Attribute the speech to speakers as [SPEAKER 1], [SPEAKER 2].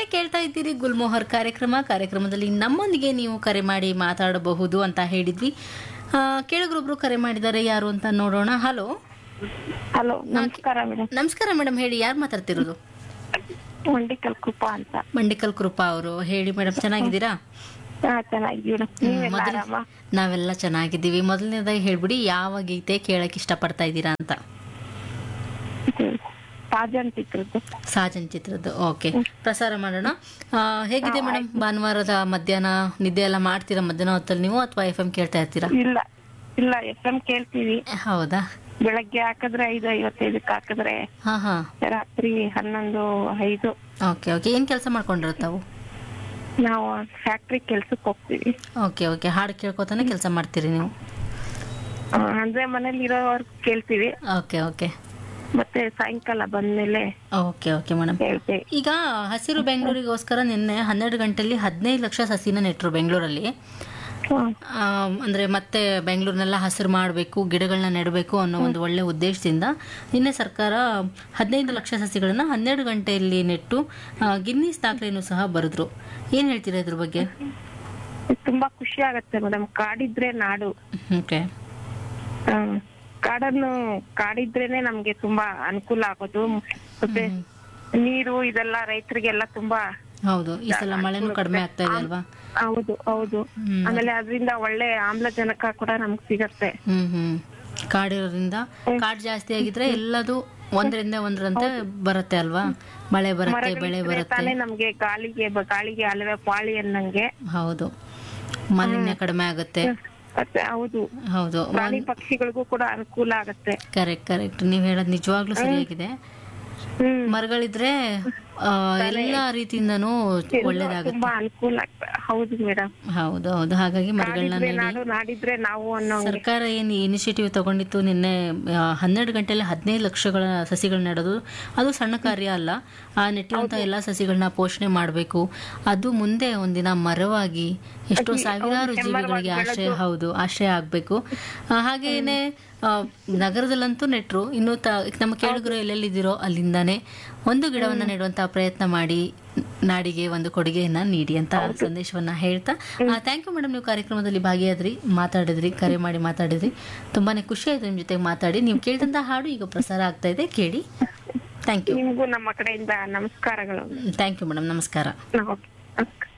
[SPEAKER 1] ಕೆಳಗಡೆ ಕೇಳ್ತಾ ಇದ್ದೀರಿ ಗುಲ್ಮೋಹರ್ ಕಾರ್ಯಕ್ರಮ ಕಾರ್ಯಕ್ರಮದಲ್ಲಿ ನಮ್ಮೊಂದಿಗೆ ನೀವು ಕರೆ ಮಾಡಿ ಮಾತಾಡಬಹುದು ಅಂತ ಹೇಳಿದ್ವಿ ಆ, ಕೇಳುಗರೊಬ್ರು ಕರೆ ಮಾಡಿದ್ದಾರೆ ಯಾರು ಅಂತ ನೋಡೋಣ ಹಲೋ
[SPEAKER 2] ಹಲೋ ನಮಸ್ಕಾರ ಮೇಡಮ್
[SPEAKER 1] ನಮಸ್ಕಾರ ಮೇಡಮ್ ಹೇಳಿ ಯಾರು ಮಾತಾಡ್ತಿರೋದು
[SPEAKER 2] ಮಂಡಿಕಲ್ ಕೃಪಾ ಅಂತ
[SPEAKER 1] ಮಂಡಿಕಲ್ ಕೃಪಾ ಅವರು ಹೇಳಿ ಮೇಡಮ್ ಚೆನ್ನಾಗಿದ್ದೀರಾ
[SPEAKER 2] ಹಾ ಚೆನ್ನಾಗಿದ್ದೀವಿ ಮೇಡಮ್ ನೀವೆಲ್ಲ
[SPEAKER 1] ಮೊದಲು
[SPEAKER 2] ಆರಾಮ
[SPEAKER 1] ನಾವೆಲ್ಲ ಚೆನ್ನಾಗಿದ್ದೀವಿ ಮೊದಲನೇದಾಗಿ ಹೇಳ್ಬಿಡಿ ಯಾವ ಗೀತೆ ಕೇಳಕ್ ಇಷ್ಟಪಡ್ತಾ ಇದ್ದೀರಾ ಅಂತ
[SPEAKER 2] ಸಾಜನ್ ಚಿತ್ರದ್ದು
[SPEAKER 1] ಸಾಜನ್ ಚಿತ್ರದ್ದು ಓಕೆ ಪ್ರಸಾರ ಮಾಡೋಣ ಆ, ಹೇಗಿದೆ ಮೇಡಮ್ ಭಾನುವಾರದ ಮಧ್ಯಾಹ್ನ ನಿದ್ದೆ ಎಲ್ಲ ಮಾಡ್ತೀರಾ ಮಧ್ಯಾಹ್ನ ಹೊತ್ತಲ್ಲಿ ನೀವು ಅಥವಾ ಎಫ್ ಎಂ ಕೇಳ್ತಾ ಇರ್ತೀರಾ
[SPEAKER 2] ಇಲ್ಲ ಇಲ್ಲ ಎಫ್ ಎಂ ಕೇಳ್ತೀವಿ
[SPEAKER 1] ಹೌದಾ
[SPEAKER 2] ಬೆಳಗ್ಗೆ ಹಾಕಿದ್ರೆ ಐದು ಐವತ್ತೈದಕ್ಕೆ ಹಾಕಿದ್ರೆ
[SPEAKER 1] ಹಾ ಹಾ
[SPEAKER 2] ರಾತ್ರಿ ಹನ್ನೊಂದು ಐದು
[SPEAKER 1] ಓಕೆ ಓಕೆ ಏನ್ ಕೆಲಸ ಮಾಡ್ಕೊಂಡಿರೋ ತಾವು
[SPEAKER 2] ನಾವು ಫ್ಯಾಕ್ಟ್ರಿ ಕೆಲ್ಸಕ್ಕೆ ಹೋಗ್ತೀವಿ
[SPEAKER 1] ಓಕೆ ಓಕೆ ಹಾಡು ಕೇಳ್ಕೊತಾನೆ ಕೆಲಸ ಮಾಡ್ತೀರಿ ನೀವು
[SPEAKER 2] ಆ, ಅಂದ್ರೆ ಮನೇಲಿ ಇರೋವರ್ಗು ಕೇಳ್ತೀವಿ
[SPEAKER 1] ಓಕೆ ಓಕೆ
[SPEAKER 2] ಮತ್ತೆ ಸಾಯಂಕಾಲ ಬಂದ್ಮೇಲೆ
[SPEAKER 1] ಓಕೆ ಓಕೆ ಮೇಡಮ್
[SPEAKER 2] ಕೇಳ್ತೀವಿ
[SPEAKER 1] ಈಗ ಹಸಿರು ಬೆಂಗಳೂರಿಗೋಸ್ಕರ ನಿನ್ನೆ ಹನ್ನೆರಡು ಗಂಟೆಲಿ ಹದಿನೈದು ಲಕ್ಷ ಸಸಿನ ನೆಟ್ಟರು ಬೆಂಗಳೂರಲ್ಲಿ
[SPEAKER 2] ಹ್ಮ್.
[SPEAKER 1] ಆ, ಅಂದ್ರೆ ಮತ್ತೆ ಬೆಂಗಳೂರನ್ನೆಲ್ಲ ಹಸಿರು ಮಾಡಬೇಕು ಗಿಡಗಳನ್ನ ನೆಡಬೇಕು ಅನ್ನೋ ಒಂದು ಒಳ್ಳೆ ಉದ್ದೇಶದಿಂದ ನಿನ್ನೆ ಸರ್ಕಾರ ಹದಿನೈದು ಲಕ್ಷ ಸಸಿಗಳನ್ನ ಹನ್ನೆರಡು ಗಂಟೆಯಲ್ಲಿ ನೆಟ್ಟು ಆ, ಗಿನ್ನಿಸ್ ದಾಖಲೆಯನ್ನು ಸಹ ಬರೆದ್ರು ಏನ್ ಹೇಳ್ತೀರಾ ಇದ್ರ ಬಗ್ಗೆ
[SPEAKER 2] ತುಂಬಾ ಖುಷಿ ಆಗತ್ತೆ ಮೇಡಮ್ ಕಾಡಿದ್ರೆ ನಾಡು
[SPEAKER 1] ಓಕೆ
[SPEAKER 2] ಹ್ಮ್. ಕಾಡನ್ನು ಕಾಡಿದ್ರೇನೆ ನಮ್ಗೆ ತುಂಬಾ ಅನುಕೂಲ ಆಗೋದು ಮತ್ತೆ ನೀರು ಇದೆಲ್ಲ ರೈತರಿಗೆಲ್ಲ ತುಂಬಾ
[SPEAKER 1] ಹೌದು ಈ ಸಲ ಮಳೆನೂ ಕಡಿಮೆ ಆಗ್ತಾ ಇದೆ ಅಲ್ವಾ
[SPEAKER 2] ಹೌದು ಹೌದು
[SPEAKER 1] ಹ್ಮ್.
[SPEAKER 2] ಆಮೇಲೆ ಅದರಿಂದ ಒಳ್ಳೆ ಆಮ್ಲಜನಕ ಕೂಡ ನಮ್ಗೆ ಸಿಗತ್ತೆ
[SPEAKER 1] ಹ್ಮ್ ಹ್ಮ್ ಕಾಡಿರೋದ್ರಿಂದ ಕಾಡ್ ಜಾಸ್ತಿ ಆಗಿದ್ರೆ ಎಲ್ಲದು ಒಂದರಿಂದ ಒಂದರಂತೆ ಬರುತ್ತೆ ಅಲ್ವಾ ಮಳೆ ಬರುತ್ತೆ ಬೆಳೆ
[SPEAKER 2] ಮರಗಳಿದ್ರೆ
[SPEAKER 1] ಬರುತ್ತೆ
[SPEAKER 2] ತಾನೇ ನಮ್ಗೆ ಗಾಳಿಗೆ ಬ- ಗಾಳಿಗೆ ಅಲವೆ ಪಾಳಿ ಅನ್ನಂಗೆ
[SPEAKER 1] ಹೌದು ಮಾಲಿನ್ಯ ಕಡಿಮೆ ಆಗುತ್ತೆ
[SPEAKER 2] ಮತ್ತೆ ಹೌದು
[SPEAKER 1] ಹೌದು
[SPEAKER 2] ಪ್ರಾಣಿ ಪಕ್ಷಿಗಳಿಗೂ ಕೂಡ ಅನುಕೂಲ ಆಗತ್ತೆ
[SPEAKER 1] ಕರೆಕ್ಟ್ ಕರೆಕ್ಟ್ ನೀವ್ ಹೇಳೋದ್ ನಿಜವಾಗ್ಲೂ ಸರಿಯಾಗಿದೆ
[SPEAKER 2] ಹ್ಮ್
[SPEAKER 1] ಮರಗಳಿದ್ರೆ ಆ, ಎಲ್ಲಾ ರೀತಿಯಿಂದನೂ ಒಳ್ಳೇದಾಗುತ್ತೆ
[SPEAKER 2] ತುಂಬಾ ಅನುಕೂಲ ಆಗ್ತದೆ ಹೌದು ಮೇಡಮ್
[SPEAKER 1] ಹೌದು ಹೌದು ಹಾಗಾಗಿ ಮರಗಳನ್ನ
[SPEAKER 2] ನಾಡಿದ್ರೆ
[SPEAKER 1] ನೆಡಿ
[SPEAKER 2] ನಾಡು ನಾಡಿದ್ರೆ ನಾವು ಅನ್ನೋ
[SPEAKER 1] ಸರ್ಕಾರ ಏನು ಇನಿಷಿಯೇಟಿವ್ ತಗೊಂಡಿತ್ತು ನಿನ್ನೆ ಆ, ಹನ್ನೆರಡು ಗಂಟೆಯಲ್ಲಿ ಹದಿನೈದು ಲಕ್ಷಗಳ ಸಸಿಗಳು ನೆಡೋದು ಅದು ಸಣ್ಣ ಕಾರ್ಯ ಅಲ್ಲ ಆ ನೆಟ್ಟಿರುವಂತಹ ಎಲ್ಲ ಸಸಿಗಳನ್ನ ಪೋಷಣೆ ಮಾಡಬೇಕು ಅದು ಮುಂದೆ ಒಂದಿನ ಮರವಾಗಿ ಎಷ್ಟೋ ಸಾವಿರಾರು ಜೀವಿಗಳಿಗೆ ಆಶ್ರಯ ಹೌದು ಆಶ್ರಯ ಆಗಬೇಕು ಹಾಗೇನೆ ಆ, ನಗರದಲ್ಲಂತೂ ನೆಟ್ರು ಇನ್ನು ತ ನಮ್ಮ ಕೇಳುಗರು ಎಲ್ಲೆಲ್ಲಿದ್ದೀರೋ ಅಲ್ಲಿಂದಾನೆ ಒಂದು ಗಿಡವನ್ನ ನೆಡುವಂತಹ ಪ್ರಯತ್ನ ಮಾಡಿ ನಾಡಿಗೆ ಒಂದು ಕೊಡುಗೆಯನ್ನ ನೀಡಿ ಅಂತ ಸಂದೇಶವನ್ನ ಹೇಳ್ತಾ ಥ್ಯಾಂಕ್ ಯು ಮೇಡಮ್ ನೀವು ಕಾರ್ಯಕ್ರಮದಲ್ಲಿ ಭಾಗಿಯಾದ್ರಿ ಮಾತಾಡಿದ್ರಿ ಕರೆ ಮಾಡಿ ಮಾತಾಡಿದ್ರಿ ತುಂಬಾನೇ ಖುಷಿ ಆಯ್ತು ನಿಮ್ ಜೊತೆ ಮಾತಾಡಿ ನೀವು ಕೇಳಿದಂತ ಹಾಡು ಈಗ ಪ್ರಸಾರ ಆಗ್ತಾ ಇದೆ ಕೇಳಿ ಥ್ಯಾಂಕ್ ಯು
[SPEAKER 2] ನಿಮ್ಗೂ ನಮ್ಮ ಕಡೆಯಿಂದ ನಮಸ್ಕಾರಗಳು
[SPEAKER 1] ಥ್ಯಾಂಕ್ ಯು ಮೇಡಮ್ ನಮಸ್ಕಾರ
[SPEAKER 2] ಓಕೆ